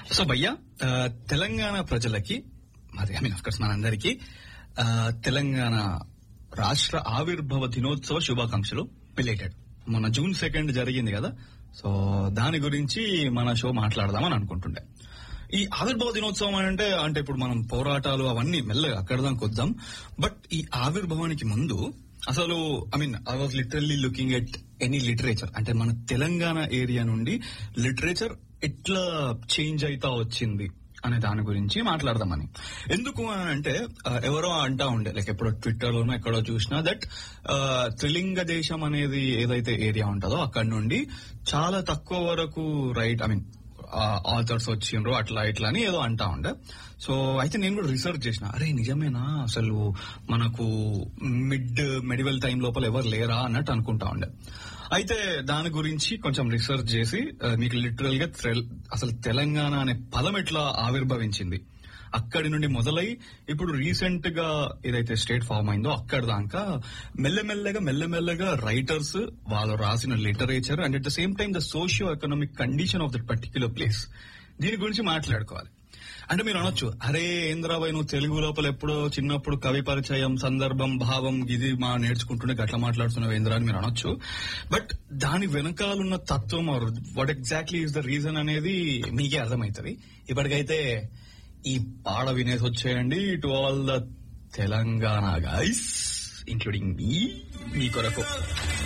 so భయ్య ఆ, తెలంగాణ ప్రజలకి మరి ఐ మీన్ అఫ్ కోర్స్ మనందరికీ ఆ, తెలంగాణ రాష్ట్ర ఆవిర్భావ దినోత్సవ శుభాకాంక్షలు బిలేటెడ్ మొన్న జూన్ సెకండ్ జరిగింది కదా సో దాని గురించి మన షో మాట్లాడదామని అనుకుంటుండే ఈ ఆవిర్భావ దినోత్సవం అని అంటే అంటే ఇప్పుడు మనం పోరాటాలు అవన్నీ మెల్లగా అక్కడ దాకా వద్దాం బట్ ఈ ఆవిర్భావానికి ముందు అసలు I mean I was literally looking at any literature అంటే మన తెలంగాణ ఏరియా నుండి లిటరేచర్ ఎట్లా చేంజ్ అయితా వచ్చింది అనే దాని గురించి మాట్లాడదామని ఎందుకు అని అంటే ఆ, ఎవరో అంటా ఉండే లైక్ ఎప్పుడో ట్విట్టర్ లోనో ఎక్కడో చూసినా దట్ త్రిలింగ దేశం అనేది ఏదైతే ఏరియా ఉంటుందో అక్కడ నుండి చాలా తక్కువ వరకు రైట్ ఐ మీన్ ఆథర్స్ వచ్చిండ్రు అట్లా ఇట్లా అని ఏదో అంటా ఉండే సో అయితే నేను కూడా రీసెర్చ్ చేసిన అరే నిజమేనా అసలు మనకు మిడ్ మెడివల్ టైం లోపల ఎవరు లేరా అన్నట్టు అనుకుంటా ఉండే అయితే దాని గురించి కొంచెం రీసెర్చ్ చేసి ఆ, మీకు లిటరల్ గా త్రెల్- అసలు తెలంగాణ అనే పదం ఎట్లా ఆవిర్భవించింది అక్కడి నుండి మొదలై ఇప్పుడు రీసెంట్ గా ఏదైతే స్టేట్ ఫామ్ అయిందో అక్కడ దాకా మెల్లమెల్లగా మెల్లమెల్లగా రైటర్స్ వాళ్ళు రాసిన literature and at the same time the socio economic condition of that particular place దీని గురించి మాట్లాడుకోవాలి అంటే మీరు అనొచ్చు అరే ఏంద్రాబాయ్ నువ్వు తెలుగు లోపల ఎప్పుడో చిన్నప్పుడు కవి పరిచయం సందర్భం భావం ఇది మా నేర్చుకుంటుండే గట్లా మాట్లాడుతున్నావు ఏంద్రా అని మీరు అనొచ్చు బట్ దాని వెనకాలన్న తత్వం what exactly is the reason అనేది మీకే అర్థమవుతుంది ఇప్పటికైతే ఈ పాడ వినేసి వచ్చేయండి to all the Telangana guys including మీ మీ కొరకు